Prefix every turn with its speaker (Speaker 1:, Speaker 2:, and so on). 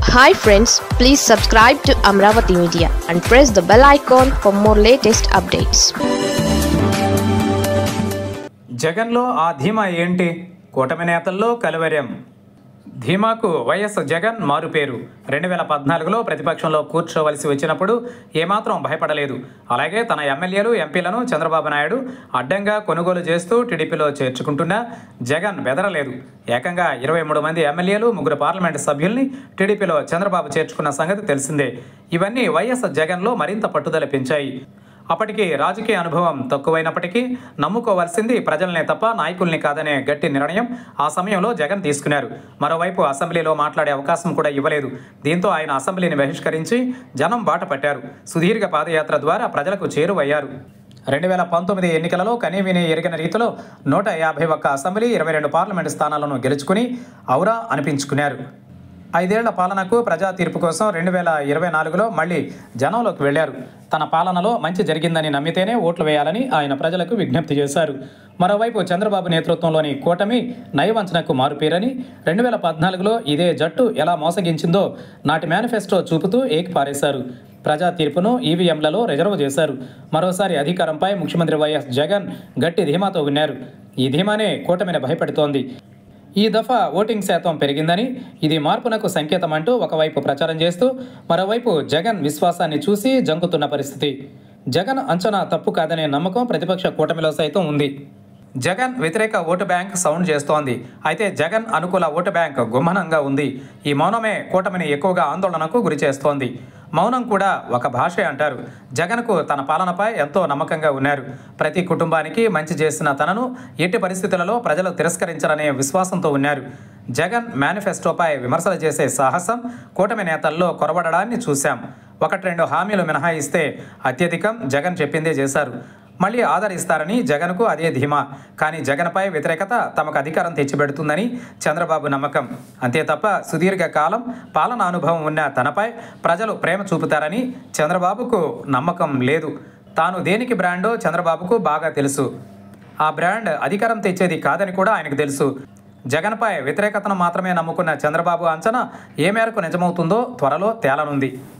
Speaker 1: hi friends please subscribe to Amaravati media and press the bell icon for more latest updates
Speaker 2: జగన్లో ఆ ధీమా ఏంటి కూటమి నేతల్లో కలువర్యం ధీమాకు వైఎస్ జగన్ మారుపేరు రెండు వేల పద్నాలుగులో ప్రతిపక్షంలో కూర్చోవలసి వచ్చినప్పుడు ఏమాత్రం భయపడలేదు అలాగే తన ఎమ్మెల్యేలు ఎంపీలను చంద్రబాబు నాయుడు అడ్డంగా కొనుగోలు చేస్తూ టీడీపీలో చేర్చుకుంటున్నా జగన్ బెదరలేదు ఏకంగా ఇరవై మూడు మంది ఎమ్మెల్యేలు ముగ్గురు పార్లమెంటు సభ్యుల్ని టీడీపీలో చంద్రబాబు చేర్చుకున్న సంగతి తెలిసిందే ఇవన్నీ వైఎస్ జగన్లో మరింత పట్టుదల పెంచాయి అప్పటికి రాజకీయ అనుభవం తక్కువైనప్పటికీ నమ్ముకోవాల్సింది ప్రజలనే తప్ప నాయకుల్ని కాదనే గట్టి నిర్ణయం ఆ సమయంలో జగన్ తీసుకున్నారు మరోవైపు అసెంబ్లీలో మాట్లాడే అవకాశం కూడా ఇవ్వలేదు దీంతో ఆయన అసెంబ్లీని బహిష్కరించి జనం బాట పట్టారు సుదీర్ఘ పాదయాత్ర ద్వారా ప్రజలకు చేరువయ్యారు రెండు వేల పంతొమ్మిది ఎన్నికలలో కనీవిని ఎరిగిన రీతిలో నూట యాభై ఒక్క అసెంబ్లీ ఇరవై రెండు పార్లమెంటు స్థానాలను గెలుచుకుని ఔరా అనిపించుకున్నారు ఐదేళ్ల పాలనకు ప్రజా తీర్పు కోసం రెండు వేల ఇరవై నాలుగులో మళ్ళీ జనంలోకి వెళ్లారు తన పాలనలో మంచి జరిగిందని నమ్మితేనే ఓట్లు వేయాలని ఆయన ప్రజలకు విజ్ఞప్తి చేశారు మరోవైపు చంద్రబాబు నేతృత్వంలోని కూటమి నయవంచనకు మారుపేరని రెండు వేల పద్నాలుగులో ఇదే జట్టు ఎలా మోసగించిందో నాటి మేనిఫెస్టో చూపుతూ ఏకిపారేశారు ప్రజా తీర్పును ఈవీఎంలలో రిజర్వ్ చేశారు మరోసారి అధికారంపై ముఖ్యమంత్రి వైఎస్ జగన్ గట్టి ధీమాతో ఉన్నారు ఈ ధీమానే కూటమిని భయపెడుతోంది ఈ దఫా ఓటింగ్ శాతం పెరిగిందని ఇది మార్పునకు సంకేతం అంటూ ఒకవైపు ప్రచారం చేస్తూ మరోవైపు జగన్ విశ్వాసాన్ని చూసి జంకుతున్న పరిస్థితి జగన్ అంచనా తప్పు కాదనే నమ్మకం ప్రతిపక్ష కూటమిలో సైతం ఉంది జగన్ వ్యతిరేక ఓటు బ్యాంక్ సౌండ్ చేస్తోంది అయితే జగన్ అనుకూల ఓటు బ్యాంక్ గుమ్మనంగా ఉంది ఈ మౌనమే కూటమిని ఎక్కువగా ఆందోళనకు గురి చేస్తోంది మౌనం కూడా ఒక భాషే అంటారు జగన్కు తన పాలనపై ఎంతో నమ్మకంగా ఉన్నారు ప్రతి కుటుంబానికి మంచి చేసిన తనను ఎట్టి పరిస్థితులలో ప్రజలు తిరస్కరించరనే విశ్వాసంతో ఉన్నారు జగన్ మేనిఫెస్టోపై విమర్శలు చేసే సాహసం కూటమి నేతల్లో కొరబడడాన్ని చూశాం ఒకటి రెండు హామీలు మినహాయిస్తే అత్యధికం జగన్ చెప్పిందే చేశారు మళ్ళీ ఆదరిస్తారని జగన్కు అదే ధీమా కానీ జగన్పై వ్యతిరేకత తమకు అధికారం తెచ్చిపెడుతుందని చంద్రబాబు నమ్మకం అంతే తప్ప సుదీర్ఘ కాలం పాలన అనుభవం ఉన్న తనపై ప్రజలు ప్రేమ చూపుతారని చంద్రబాబుకు నమ్మకం లేదు తాను దేనికి బ్రాండో చంద్రబాబుకు బాగా తెలుసు ఆ బ్రాండ్ అధికారం తెచ్చేది కాదని కూడా ఆయనకు తెలుసు జగన్పై వ్యతిరేకతను మాత్రమే నమ్ముకున్న చంద్రబాబు అంచనా ఏ మేరకు నిజమవుతుందో త్వరలో తేలనుంది